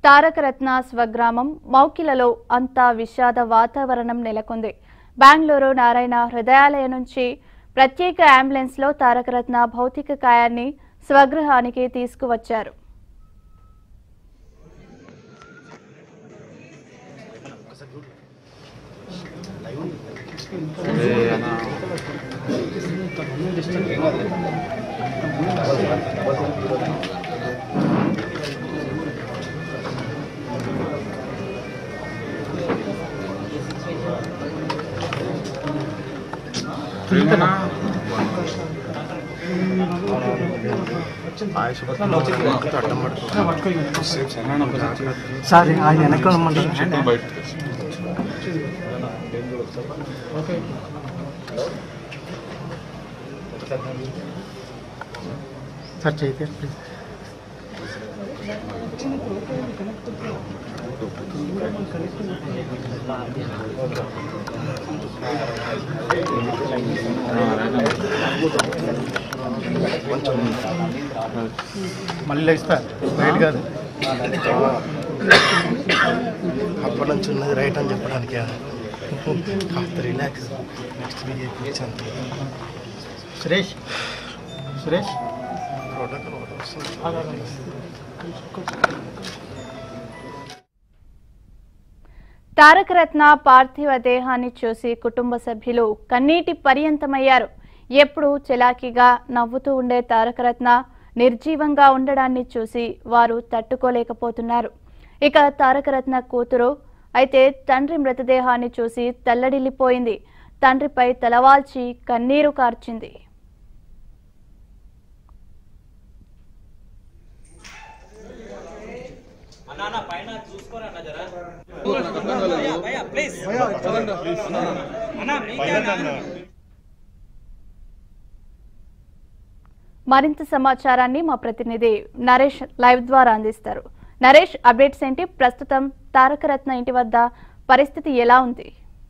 తారకరత్న స్వగ్రామం మౌకిలలో అంతా విషాద వాతావరణం నెలకొంది బెంగళూరు నారాయణ హృదయాలయ నుంచి ప్రత్యేక అంబులెన్స్లో తారకరత్న భౌతిక కాయాన్ని స్వగృహానికి తీసుకువచ్చారు సార్ ఆయన వెనక రమ్మంటారు సార్ చేయితే ప్లీజ్ మళ్ళీ లేస్తా రైట్ కాదు అప్పటి నుంచి ఉన్నది రైట్ అని చెప్పడానికి కాస్త రిలాక్స్ నెక్స్ట్ బీజేపీ అంతే సురేష్ సురేష్ ప్రోటోకాల్ ఒకటి వస్తుంది తారకరత్న పార్థివ దేహాన్ని చూసి కుటుంబ సభ్యులు కన్నీటి పర్యంతమయ్యారు ఎప్పుడు చెలాకీగా నవ్వుతూ ఉండే తారకరత్న నిర్జీవంగా ఉండడాన్ని చూసి వారు తట్టుకోలేకపోతున్నారు ఇక తారకరత్న కూతురు అయితే తండ్రి మృతదేహాన్ని చూసి తల్లడిల్లిపోయింది తండ్రిపై తలవాల్చి కన్నీరు కార్చింది మరింత సమాచారాన్ని మా ప్రతినిధి నరేష్ లైవ్ ద్వారా అందిస్తారు నరేష్ అప్డేట్స్ ఏంటి ప్రస్తుతం తారకరత్న ఇంటి వద్ద పరిస్థితి ఎలా ఉంది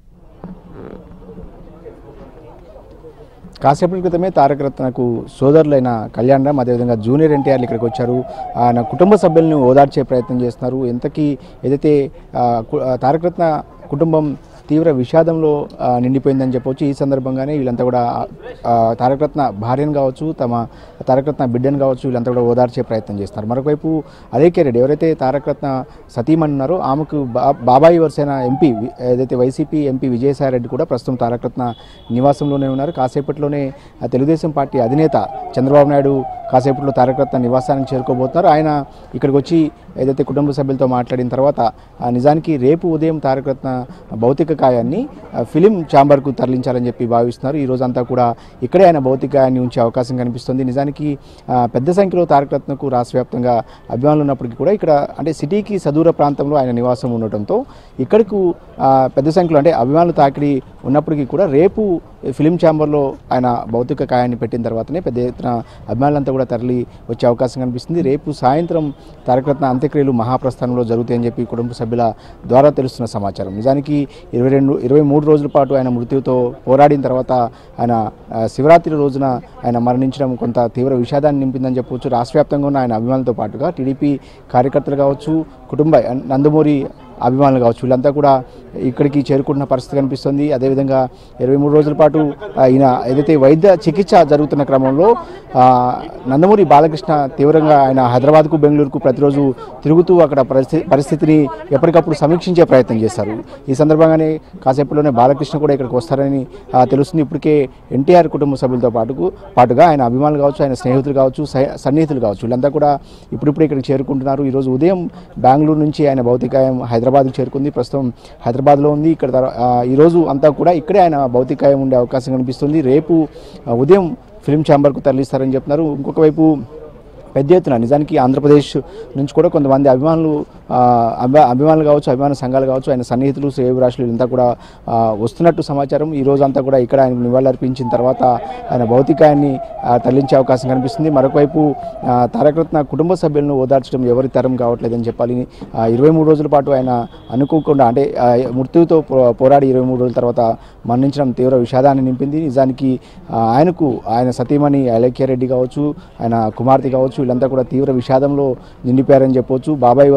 కాసేపటి క్రితమే తారక రత్నకు సోదరులైన కళ్యాణ్ రామ్ అదేవిధంగా జూనియర్ ఎన్టీఆర్లు ఇక్కడికి వచ్చారు ఆయన కుటుంబ సభ్యులను ఓదార్చే ప్రయత్నం చేస్తున్నారు ఎంతకీ ఏదైతే ఆ, కు- ఆ, తారక రత్న కుటుంబం తీవ్ర విషాదంలో ఆ, నిండిపోయిందని చెప్పొచ్చు ఈ సందర్భంగానే వీళ్ళంతా కూడా ఆ, తారకరత్న భార్యను కావచ్చు తమ తారకరత్న బిడ్డను కావచ్చు వీళ్ళంతా కూడా ఓదార్చే ప్రయత్నం చేస్తున్నారు మరొకవైపు అలేఖ్య రెడ్డి ఎవరైతే తారకరత్న సతీమణి ఉన్నారో ఆమెకు బా బాబాయి వరుసైన ఎంపీ వి- ఏదైతే వైసీపీ ఎంపీ విజయసాయి రెడ్డి కూడా ప్రస్తుతం తారకరత్న నివాసంలోనే ఉన్నారు కాసేపట్లోనే ఆ, తెలుగుదేశం పార్టీ అధినేత చంద్రబాబు నాయుడు కాసేపట్లో తారకరత్న నివాసానికి చేరుకోబోతున్నారు ఆయన ఇక్కడికి వచ్చి ఏదైతే కుటుంబ సభ్యులతో మాట్లాడిన తర్వాత ఆ, నిజానికి రేపు ఉదయం తారకరత్న భౌతిక కాయాన్ని ఆ, ఫిలిం ఛాంబర్కు తరలించాలని చెప్పి భావిస్తున్నారు ఈ రోజంతా కూడా ఇక్కడే ఆయన భౌతిక కాయాన్ని ఉంచే అవకాశం కనిపిస్తుంది నిజానికి ఆ, పెద్ద సంఖ్యలో తారకరత్నకు రాష్ట్ర వ్యాప్తంగా అభిమానులు ఉన్నప్పటికీ కూడా ఇక్కడ అంటే సిటీకి సదూర ప్రాంతంలో ఆయన నివాసం ఉండటంతో ఇక్కడకు ఆ, పెద్ద సంఖ్యలో అంటే అభిమానులు తాకిడి ఉన్నప్పటికీ కూడా రేపు ఫిలిం ఛాంబర్లో ఆయన భౌతిక కాయాన్ని పెట్టిన తర్వాతనే పెద్ద ఎత్తున అభిమానులంతా కూడా తరలి వచ్చే అవకాశం కనిపిస్తుంది రేపు సాయంత్రం తారకరత్న అంత్యక్రియలు మహాప్రస్థానంలో జరుగుతాయని చెప్పి కుటుంబ సభ్యుల ద్వారా తెలుస్తున్న సమాచారం నిజానికి ఇరవై రెండు ఇరవై మూడు రోజుల పాటు ఆయన మృత్యుతో పోరాడిన తర్వాత ఆయన ఆ, శివరాత్రి రోజున ఆయన మరణించడం కొంత తీవ్ర విషాదాన్ని నింపిందని చెప్పవచ్చు రాష్ట్ర వ్యాప్తంగా ఉన్న ఆయన అభిమానులతో పాటుగా టీడీపీ కార్యకర్తలు కావచ్చు కుటుంబ నందమూరి అభిమానులు కావచ్చు వీళ్ళంతా కూడా ఇక్కడికి చేరుకుంటున్న పరిస్థితి కనిపిస్తుంది అదేవిధంగా ఇరవై మూడు రోజుల పాటు ఆ, ఈయన ఏదైతే వైద్య చికిత్స జరుగుతున్న క్రమంలో ఆ, నందమూరి బాలకృష్ణ తీవ్రంగా ఆయన హైదరాబాద్కు బెంగళూరుకు ప్రతిరోజు తిరుగుతూ అక్కడ పరిస్థితి పరిస్థితిని ఎప్పటికప్పుడు సమీక్షించే ప్రయత్నం చేశారు ఈ సందర్భంగానే కాసేపులోనే బాలకృష్ణ కూడా ఇక్కడికి వస్తారని ఆ, తెలుస్తుంది ఇప్పటికే ఎన్టీఆర్ కుటుంబ సభ్యులతో పాటుకు పాటుగా ఆయన అభిమానులు కావచ్చు ఆయన స్నేహితులు కావచ్చు సహ- సన్నిహితులు కావచ్చు వీళ్ళంతా కూడా ఇప్పుడిప్పుడు ఇక్కడికి చేరుకుంటున్నారు ఈరోజు ఉదయం బెంగళూరు నుంచి ఆయన భౌతికాయం హైదరాబాద్కు చేరుకుంది ప్రస్తుతం హైదరాబాద్లో ఉంది ఇక్కడ తర్వా- ఆ, ఈరోజు అంతా కూడా ఇక్కడే ఆయన భౌతికాయం ఉండే అవకాశం కనిపిస్తుంది రేపు ఆ, ఉదయం ఫిల్మ్ ఛాంబర్కు తరలిస్తారని చెప్తున్నారు ఇంకొక వైపు పెద్ద ఎత్తున నిజానికి ఆంధ్రప్రదేశ్ నుంచి కూడా కొంతమంది అభిమానులు ఆ, అభి- అభిమానులు కావచ్చు అభిమాన సంఘాలు కావచ్చు ఆయన సన్నిహితులు శ్రేయభిలాషులు ఇదంతా కూడా ఆ, వస్తున్నట్టు సమాచారం ఈ రోజంతా కూడా ఇక్కడ ఆయన నివాళులర్పించిన తర్వాత ఆయన భౌతికాయాన్ని ఆ, తరలించే అవకాశం కనిపిస్తుంది మరొకవైపు ఆ, తారకరత్న కుటుంబ సభ్యులను ఓదార్చడం ఎవరి తరం కావట్లేదని చెప్పాలి ఇరవై మూడు రోజుల పాటు ఆయన అనుకోకుండా అంటే ఆ, మృత్యుతో పో- పోరాడి ఇరవై మూడు రోజుల తర్వాత మరణించడం తీవ్ర విషాదాన్ని నింపింది నిజానికి ఆ, ఆయనకు ఆయన సతీమణి అలేఖ్యారెడ్డి కావచ్చు ఆయన కుమార్తె కావచ్చు వీళ్ళంతా కూడా తీవ్ర విషాదంలో నిండిపోయారని చెప్పొచ్చు బాబాయ్ వరుస అయిన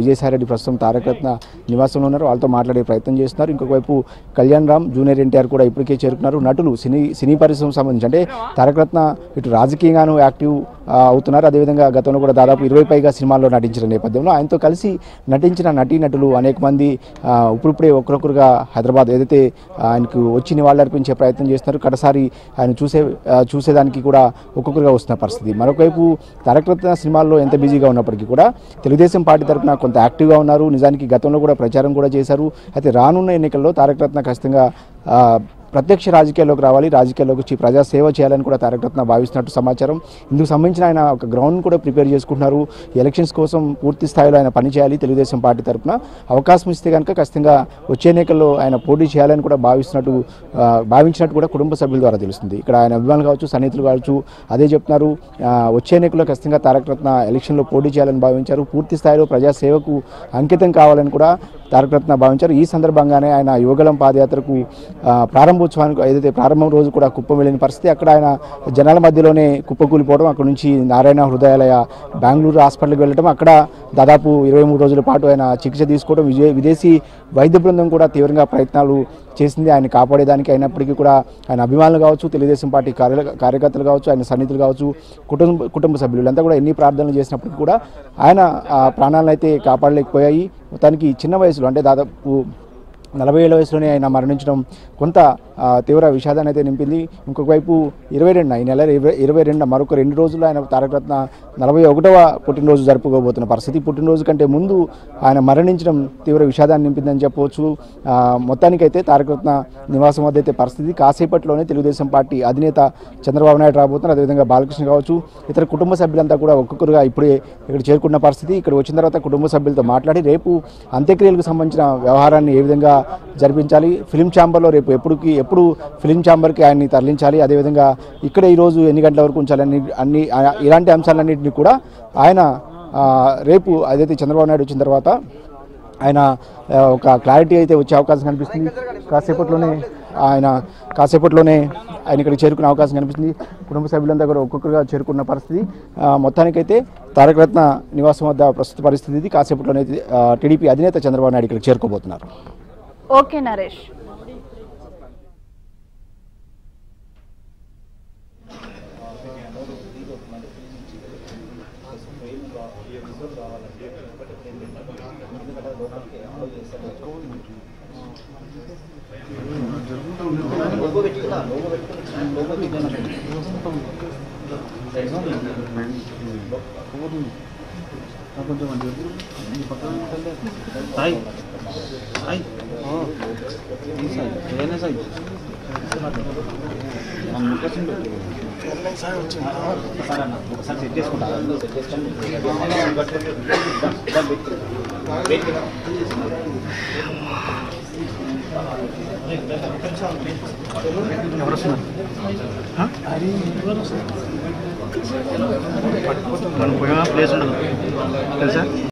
విజయసాయిరెడ్డి ప్రస్తుతం తారకరత్న నివాసంలో ఉన్నారు వాళ్ళతో మాట్లాడే ప్రయత్నం చేస్తున్నారు ఇంకొక వైపు కళ్యాణ్ రామ్ జూనియర్ ఎన్టీఆర్ కూడా ఇప్పటికే చేరుకున్నారు నటులు సినీ సినీ పరిశ్రమకు సంబంధించి అంటే తారకరత్న ఇటు రాజకీయంగాను యాక్టివ్ ఆ, అవుతున్నారు అదేవిధంగా గతంలో కూడా దాదాపు ఇరవై పైగా సినిమాల్లో నటించిన నేపథ్యంలో ఆయనతో కలిసి నటించిన నటీనటులు అనేక మంది ఆ, ఇప్పుడిప్పుడే ఒక్కొక్కరుగా హైదరాబాద్ ఏదైతే ఆయనకు వచ్చి నివాళులర్పించే ప్రయత్నం చేస్తున్నారు కడసారి ఆయన చూసే ఆ, చూసేదానికి కూడా ఒక్కొక్కరుగా వస్తున్న పరిస్థితి మరొకవైపు తారకరత్న సినిమాల్లో ఎంత బిజీగా ఉన్నప్పటికీ కూడా తెలుగుదేశం పార్టీ తరఫున కొంత యాక్టివ్గా ఉన్నారు నిజానికి గతంలో కూడా ప్రచారం కూడా చేశారు అయితే రానున్న ఎన్నికల్లో తారకరత్న ఖచ్చితంగా ఆ, ప్రత్యక్ష రాజకీయాల్లోకి రావాలి రాజకీయాల్లోకి వచ్చి ప్రజా సేవ చేయాలని కూడా తారకరత్న భావిస్తున్నట్టు సమాచారం ఇందుకు సంబంధించిన ఆయన ఒక గ్రౌండ్ కూడా ప్రిపేర్ చేసుకుంటున్నారు ఎలక్షన్స్ కోసం పూర్తి స్థాయిలో ఆయన పనిచేయాలి తెలుగుదేశం పార్టీ తరఫున అవకాశం ఇస్తే కనుక ఖచ్చితంగా వచ్చే ఎన్నికల్లో ఆయన పోటీ చేయాలని కూడా భావిస్తున్నట్టు ఆ, భావించినట్టు కూడా కుటుంబ సభ్యుల ద్వారా తెలుస్తుంది ఇక్కడ ఆయన అభిమానులు కావచ్చు సన్నిహితులు కావచ్చు అదే చెప్తున్నారు ఆ, వచ్చే ఎన్నికల్లో ఖచ్చితంగా తారకరత్న ఎలక్షన్లో పోటీ చేయాలని భావించారు పూర్తి స్థాయిలో ప్రజా సేవకు అంకితం కావాలని కూడా తారకరత్న భావించారు ఈ సందర్భంగానే ఆయన యువగలం పాదయాత్రకు ఆ, ప్రారంభోత్సవానికి ఏదైతే ప్రారంభం రోజు కూడా కుప్పం వెళ్ళిన పరిస్థితి అక్కడ ఆయన జనాల మధ్యలోనే కుప్పకూలిపోవడం అక్కడ నుంచి నారాయణ హృదయాలయ బెంగళూరు హాస్పిటల్కి వెళ్ళడం అక్కడ దాదాపు ఇరవై మూడు రోజుల పాటు ఆయన చికిత్స తీసుకోవడం విజయ విదేశీ వైద్య బృందం కూడా తీవ్రంగా ప్రయత్నాలు చేసింది ఆయన కాపాడేదానికి అయినప్పటికీ కూడా ఆయన అభిమానులు కావచ్చు తెలుగుదేశం పార్టీ కార్య కార్యకర్తలు కావచ్చు ఆయన సన్నిహితులు కావచ్చు కుటుంబ కుటుంబ సభ్యులు వీళ్ళంతా కూడా ఎన్ని ప్రార్థనలు చేసినప్పటికీ కూడా ఆయన ఆ ప్రాణాలను అయితే కాపాడలేకపోయాయి మొత్తానికి చిన్న వయసులో అంటే దాదాపు నలభై ఏళ్ళ వయసులోనే ఆయన మరణించడం కొంత ఆ, తీవ్ర విషాదాన్ని అయితే నింపింది ఇంకొక వైపు ఇరవై రెండు ఈ నెల ఇరవై ఇరవై రెండు మరొక రెండు రోజులు ఆయన తారకరత్న నలభై ఒకటవ పుట్టినరోజు జరుపుకోబోతున్న పరిస్థితి పుట్టినరోజు కంటే ముందు ఆయన మరణించడం తీవ్ర విషాదాన్ని నింపిందని చెప్పవచ్చు ఆ, మొత్తానికైతే తారకరత్న నివాసం వద్ద అయితే పరిస్థితి కాసేపట్లోనే తెలుగుదేశం పార్టీ అధినేత చంద్రబాబు నాయుడు రాబోతున్నారు అదేవిధంగా బాలకృష్ణ కావచ్చు ఇతర కుటుంబ సభ్యులంతా కూడా ఒక్కొక్కరుగా ఇప్పుడే ఇక్కడ చేరుకున్న పరిస్థితి ఇక్కడ వచ్చిన తర్వాత కుటుంబ సభ్యులతో మాట్లాడి రేపు అంత్యక్రియలకు సంబంధించిన వ్యవహారాన్ని ఏ విధంగా జరిపించాలి ఫిలిం ఛాంబర్లో రేపు ఎప్పుడుకి ఎప్పుడు ఫిలిం ఛాంబర్కి ఆయన్ని తరలించాలి అదేవిధంగా ఇక్కడ ఈరోజు ఎన్ని గంటల వరకు ఉంచాలని అన్ని ఆ- ఇలాంటి అంశాలన్నింటినీ కూడా ఆయన ఆ, రేపు అదైతే చంద్రబాబు నాయుడు వచ్చిన తర్వాత ఆయన ఆ, ఒక క్లారిటీ అయితే వచ్చే అవకాశం కనిపిస్తుంది కాసేపట్లోనే ఆయన కాసేపట్లోనే ఆయన ఇక్కడికి చేరుకునే అవకాశం కనిపిస్తుంది కుటుంబ సభ్యులంతా కూడా ఒక్కొక్కరుగా చేరుకున్న పరిస్థితి ఆ, మొత్తానికైతే తారకరత్న నివాసం వద్ద ప్రస్తుత పరిస్థితి ఇది కాసేపట్లోనే ఆ, టీడీపీ అధినేత చంద్రబాబు నాయుడు ఇక్కడికి చేరుకోబోతున్నారు ఓకే నరేష్ మనం పోయిన ప్లేస్ ఉండదు తెలుసా